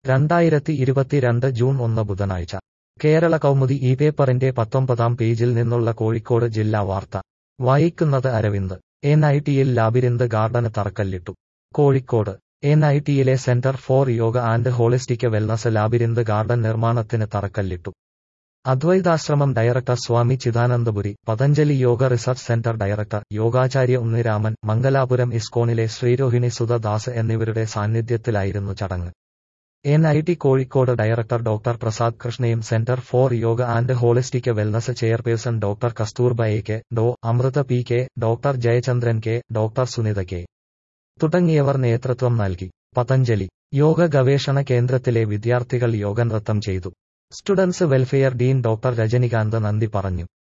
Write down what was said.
രണ്ടായിരത്തി ഇരുപത്തിരണ്ട് ജൂൺ ഒന്ന് ബുധനാഴ്ച കേരള കൗമുദി ഈ പേപ്പറിന്റെ പത്തൊമ്പതാം പേജിൽ നിന്നുള്ള കോഴിക്കോട് ജില്ലാ വാർത്ത വായിക്കുന്നത് അരവിന്ദ് എൻ ഐ ടിയിൽ ലാബിരിന്ത് ഗാർഡന് തറക്കല്ലിട്ടു കോഴിക്കോട് എൻ ഐ ടിയിലെ centre for yoga and holistic wellness labyrinth garden നിർമ്മാണത്തിന് തറക്കല്ലിട്ടു Advaitashramam director Swami Chidanandapuri Patanjali yoga research centre director Yogacharya Unniraman Mangalapuram ഇസ്കോണിലെ ശ്രീരോഹിണി സുധദാസ് എന്നിവരുടെ സാന്നിധ്യത്തിലായിരുന്നു ചടങ്ങ് N I T Kozhikode director doctor Prasad കൃഷ്ണയും centre for yoga and holistic wellness chairperson doctor Kasturba A K ഡോ Amrutha P K doctor Jayachandran K doctor Sunitha K തുടങ്ങിയവർ നേതൃത്വം നൽകി പതഞ്ജലി യോഗ ഗവേഷണ കേന്ദ്രത്തിലെ വിദ്യാർത്ഥികൾ യോഗനൃത്തം ചെയ്തു students welfare dean doctor Rajinikanth നന്ദി പറഞ്ഞു